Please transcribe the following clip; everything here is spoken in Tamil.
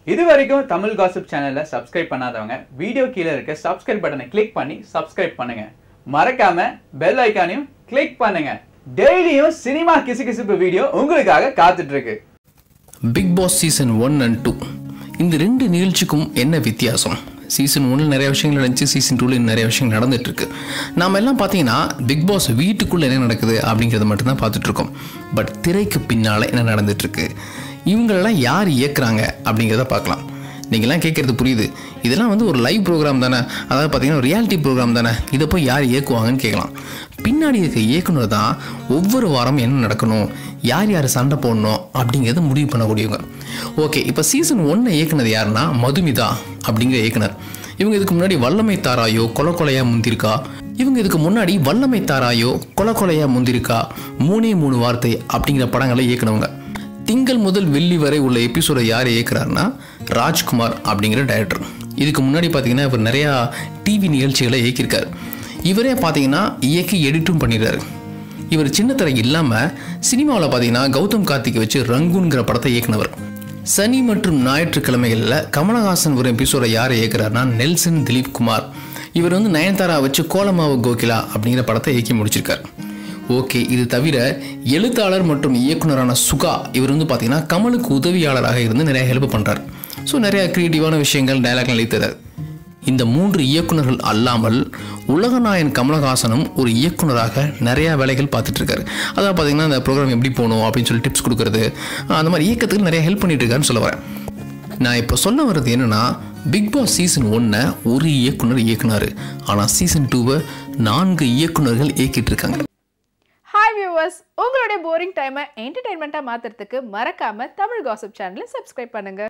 இது வரைக்கும் தமிழ் காசிப் சேனலை சப்ஸ்கிரைப் பண்ணாதவங்க வீடியோ கீழே இருக்க சப்ஸ்கிரைப் பட்டனை கிளிக் பண்ணி சப்ஸ்கிரைப் பண்ணுங்க மறக்காம பெல் ஐக்கானையும் கிளிக் பண்ணுங்க டெய்லியும் சினிமா கிசுகிசுப்பு வீடியோ உங்களுக்காக காத்துட்டு இருக்கு big boss season one and two இந்த ரெண்டு நிகழ்ச்சிக்கும் என்ன வித்தியாசம் சீசன் ஒன்னில் நிறைய விஷயங்கள் நடந்துச்சு சீசன் டூவில் நிறைய விஷயங்கள் நடந்துட்டு இருக்கு நாம எல்லாம் பார்த்தீங்கன்னா பிக் பாஸ் வீட்டுக்குள்ள என்ன நடக்குது அப்படிங்கிறத மட்டும்தான் பார்த்துட்டு இருக்கோம் பட் திரைக்கு பின்னால என்ன நடந்துட்டு இருக்கு இவங்களெல்லாம் யார் இயக்குறாங்க அப்படிங்கிறத பார்க்கலாம் நீங்களாம் கேட்குறது புரியுது இதெல்லாம் வந்து ஒரு லைவ் ப்ரோக்ராம் தானே அதாவது பார்த்தீங்கன்னா ஒரு ரியாலிட்டி ப்ரோக்ராம் தானே இதை போய் யார் இயக்குவாங்கன்னு கேட்கலாம் பின்னாடி இருக்க இயக்குனர் தான் ஒவ்வொரு வாரம் என்ன நடக்கணும் யார் யார் சண்டை போடணும் அப்படிங்கிறத முடிவு பண்ணக்கூடியவங்க ஓகே இப்போ சீசன் ஒன்னை இயக்குனது யாருன்னா மதுமிதா அப்படிங்கிற இயக்குனர் இவங்க இதுக்கு முன்னாடி வல்லமை தாராயோ கொலை கொலையா முந்திருக்கா இவங்க இதுக்கு முன்னாடி வல்லமை தாராயோ கொலை கொலையா முந்திருக்கா மூணே மூணு வார்த்தை அப்படிங்கிற படங்களை இயக்குனவங்க திங்கள் முதல் வெள்ளி வரை உள்ள எபிசோடை யார் இயக்குறாருன்னா ராஜ்குமார் அப்படிங்கிற டைரக்டர் இதுக்கு முன்னாடி பார்த்தீங்கன்னா இவர் நிறையா டிவி நிகழ்ச்சிகளை இயக்கியிருக்காரு இவரே பார்த்தீங்கன்னா இயக்கி எடிட்டும் பண்ணிடுறாரு இவர் சின்னத்திரை இல்லாமல் சினிமாவில் பார்த்தீங்கன்னா கௌதம் கார்த்திகை வச்சு ரங்குங்கிற படத்தை இயக்குனவர் சனி மற்றும் ஞாயிற்றுக்கிழமைகளில் கமலஹாசன் ஒரு எபிசோடை யார் இயக்குறாருன்னா நெல்சன் திலீப் குமார் இவர் வந்து நயன்தாரா வச்சு கோலமாவு கோகிலா அப்படிங்கிற படத்தை இயக்கி முடிச்சிருக்காரு ஓகே இது தவிர எழுத்தாளர் மற்றும் இயக்குனரான சுகா இவர் வந்து பார்த்தீங்கன்னா கமலுக்கு உதவியாளராக இருந்து நிறைய ஹெல்ப் பண்ணுறார் ஸோ நிறைய க்ரியேட்டிவான விஷயங்கள் டைலாக் எழுத்துறார் இந்த மூன்று இயக்குனர்கள் அல்லாமல் உலகநாயன் கமலஹாசனும் ஒரு இயக்குனராக நிறையா வேலைகள் பார்த்துட்டு இருக்காரு அதாவது பார்த்தீங்கன்னா அந்த ப்ரோக்ராம் எப்படி போகணும் அப்படின்னு சொல்லி டிப்ஸ் கொடுக்கறது அந்த மாதிரி இயக்கத்துக்கு நிறைய ஹெல்ப் பண்ணிட்டு இருக்காருன்னு சொல்ல வரேன் நான் இப்போ சொல்ல வர்றது என்னன்னா பிக் பாஸ் சீசன் ஒன்னை ஒரு இயக்குனர் இயக்குனாரு ஆனால் சீசன் டூவை நான்கு இயக்குனர்கள் இயக்கிட்டு இருக்காங்க ஹாய் வியூவர்ஸ் உங்களுடைய போரிங் டைமை என்டர்டைன்மெண்ட்டாக மாற்றுறதுக்கு மறக்காம தமிழ் காசிப் சேனலை சப்ஸ்கிரைப் பண்ணுங்க